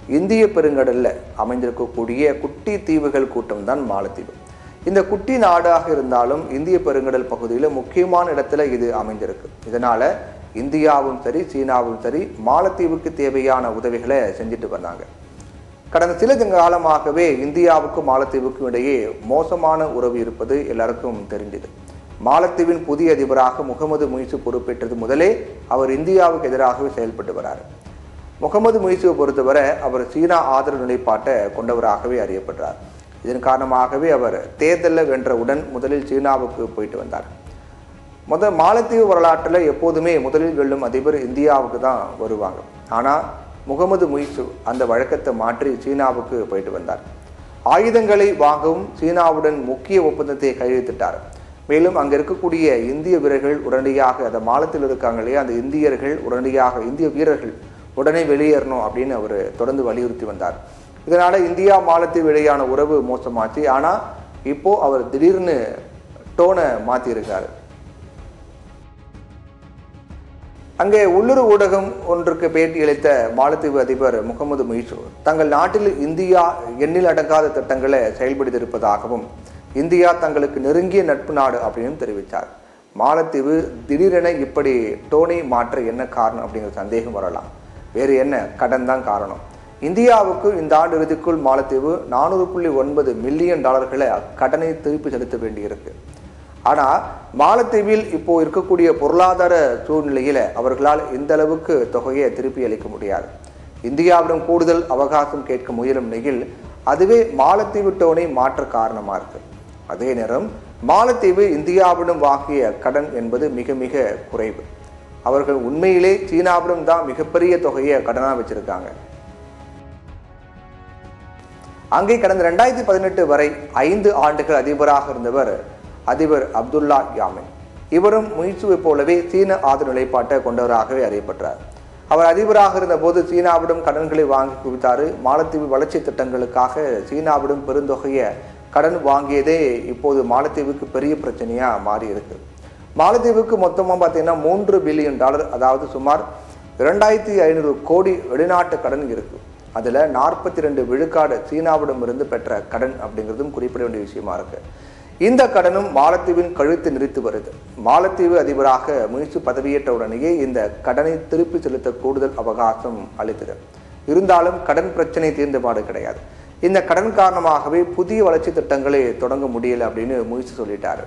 இந்திய பெருங்கடல்ல அமைந்திருக்கக்கூடிய குட்டி தீவுகள் கூட்டம் தான் மாலத்தீவு இந்த குட்டி நாடாக இருந்தாலும் இந்திய பெருங்கடல் பகுதியில் முக்கியமான இடத்துல இது அமைந்திருக்கு இதனால இந்தியாவும் சரி சீனாவும் சரி மாலத்தீவுக்கு தேவையான உதவிகளை செஞ்சுட்டு வந்தாங்க கடந்த சில காலமாகவே இந்தியாவுக்கும் மாலத்தீவுக்கும் இடையே மோசமான உறவு இருப்பது எல்லாருக்கும் தெரிஞ்சது மாலத்தீவின் புதிய அதிபராக முகமது முய்சு பொறுப்பேற்றது முதலே அவர் இந்தியாவுக்கு எதிராகவே செயல்பட்டு வராரு முகமது முய்சுவை பொறுத்தவரை அவர் சீனா ஆதரவு நிலைப்பாட்டை கொண்டவராகவே அறியப்படுறார் இதன் காரணமாகவே அவர் தேர்தலில் வென்றவுடன் முதலில் சீனாவுக்கு போயிட்டு வந்தார் முதல் மாலத்தீவு வரலாற்றில் எப்போதுமே முதலில் வெல்லும் அதிபர் இந்தியாவுக்கு தான் வருவாங்க ஆனால் முகமது முய்சு அந்த வழக்கத்தை மாற்றி சீனாவுக்கு போயிட்டு வந்தார் ஆயுதங்களை வாங்கவும் சீனாவுடன் முக்கிய ஒப்பந்தத்தை கையெழுத்திட்டார் மேலும் அங்கே இருக்கக்கூடிய இந்திய வீரர்கள் உடனடியாக அந்த மாலத்தில் இருக்காங்க இல்லையா அந்த இந்தியர்கள் உடனடியாக இந்திய வீரர்கள் உடனே வெளியேறணும் அப்படின்னு அவர் தொடர்ந்து வலியுறுத்தி வந்தார் இதனால இந்தியா மாலத்தீவு இடையான உறவு மோசமாச்சு ஆனால் இப்போ அவர் திடீர்னு டோனை மாற்றியிருக்காரு அங்கே உள்ளூர் ஊடகம் ஒன்றுக்கு பேட்டியளித்த மாலத்தீவு அதிபர் முகமது முயிசு தங்கள் நாட்டில் இந்தியா எண்ணில் அடங்காத திட்டங்களை செயல்படுத்தியிருப்பதாகவும் இந்தியா தங்களுக்கு நெருங்கிய நட்பு நாடு அப்படின்னு தெரிவித்தார் மாலத்தீவு திடீரென இப்படி டோனை மாற்ற என்ன காரணம் அப்படிங்கிற சந்தேகம் வரலாம் வேறு என்ன கடன் தான் காரணம் இந்தியாவுக்கு இந்த ஆண்டு இறுதிக்குள் மாலத்தீவு நானூறு புள்ளி ஒன்பது மில்லியன் டாலர்களை கடனை திருப்பி செலுத்த வேண்டியிருக்கு ஆனால் மாலத்தீவில் இப்போ இருக்கக்கூடிய பொருளாதார சூழ்நிலையில் அவர்களால் இந்த அளவுக்கு தொகையை திருப்பி அளிக்க முடியாது இந்தியாவிடம் கூடுதல் அவகாசம் கேட்க முயலும் நிலையில் அதுவே மாலத்தீவு டோனை மாற்ற காரணமாக இருக்கு அதே நேரம் மாலத்தீவு இந்தியாவிடம் வாங்கிய கடன் என்பது மிக மிக குறைவு அவர்கள் உண்மையிலே சீனாவிடம் தான் மிகப்பெரிய தொகையை கடனாக வச்சிருக்காங்க அங்கே கடந்த ரெண்டாயிரத்தி பதினெட்டு வரை ஐந்து ஆண்டுகள் அதிபராக இருந்தவர் அதிபர் அப்துல்லா யாமின் இவரும் முயற்சுவை போலவே சீன ஆதரவு நிலைப்பாட்டை கொண்டவராகவே அறியப்பட்டார் அவர் அதிபராக இருந்தபோது சீனாவிடம் கடன்களை வாங்கி குவித்தாரு மாலத்தீவு வளர்ச்சி திட்டங்களுக்காக சீனாவிடம் பெருந்தொகையை கடன் வாங்கியதே இப்போது மாலத்தீவுக்கு பெரிய பிரச்சனையா மாறி இருக்கு மாலத்தீவுக்கு மொத்தமாக பார்த்தீங்கன்னா மூன்று பில்லியன் டாலர் அதாவது சுமார் இரண்டாயிரத்தி ஐநூறு கோடி வெளிநாட்டு கடன் இருக்கு அதில் நாற்பத்தி ரெண்டு விழுக்காடு சீனாவிடமிருந்து பெற்ற கடன் அப்படிங்கிறதும் குறிப்பிட வேண்டிய விஷயமா இருக்கு இந்த கடனும் மாலத்தீவின் கழுத்து நிறுத்து வருது மாலத்தீவு அதிபராக முயற்சி பதவியேற்ற உடனேயே இந்த கடனை திருப்பி செலுத்த கூடுதல் அவகாசம் அளித்தது இருந்தாலும் கடன் பிரச்சனை தீர்ந்தபாடு கிடையாது இந்த கடன் காரணமாகவே புதிய வளர்ச்சி திட்டங்களை தொடங்க முடியல அப்படின்னு முயற்சி சொல்லிட்டாரு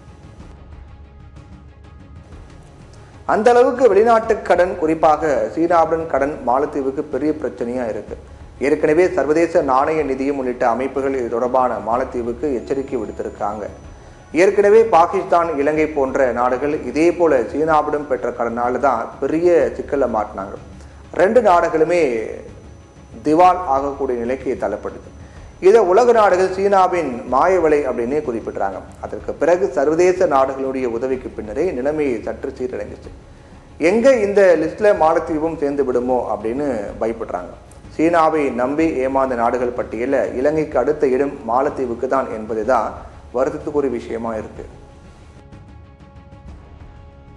அந்த அளவுக்கு வெளிநாட்டு கடன் குறிப்பாக சீனாவுடன் கடன் மாலத்தீவுக்கு பெரிய பிரச்சனையா இருக்கு ஏற்கனவே சர்வதேச நாணய நிதியம் உள்ளிட்ட அமைப்புகள் இது தொடர்பான மாலத்தீவுக்கு எச்சரிக்கை விடுத்திருக்காங்க ஏற்கனவே பாகிஸ்தான் இலங்கை போன்ற நாடுகள் இதே போல சீனாவிடம் பெற்ற கடனால தான் பெரிய சிக்கல்ல மாட்டினாங்க ரெண்டு நாடுகளுமே திவால் ஆகக்கூடிய நிலைக்கு தள்ளப்படுது இதை உலக நாடுகள் சீனாவின் மாயவலை அப்படின்னே குறிப்பிடுறாங்க அதற்கு பிறகு சர்வதேச நாடுகளுடைய உதவிக்கு பின்னரே நிலைமை சற்று சீரடைஞ்சிச்சு எங்க இந்த லிஸ்ட்ல மாலத்தீவும் சேர்ந்து விடுமோ அப்படின்னு பயப்படுறாங்க சீனாவை நம்பி ஏமாந்த நாடுகள் பட்டியலில் இலங்கைக்கு அடுத்த இடம் மாலத்தீவுக்கு தான் என்பதுதான் வருத்தத்துக்குரிய விஷயமா இருக்கு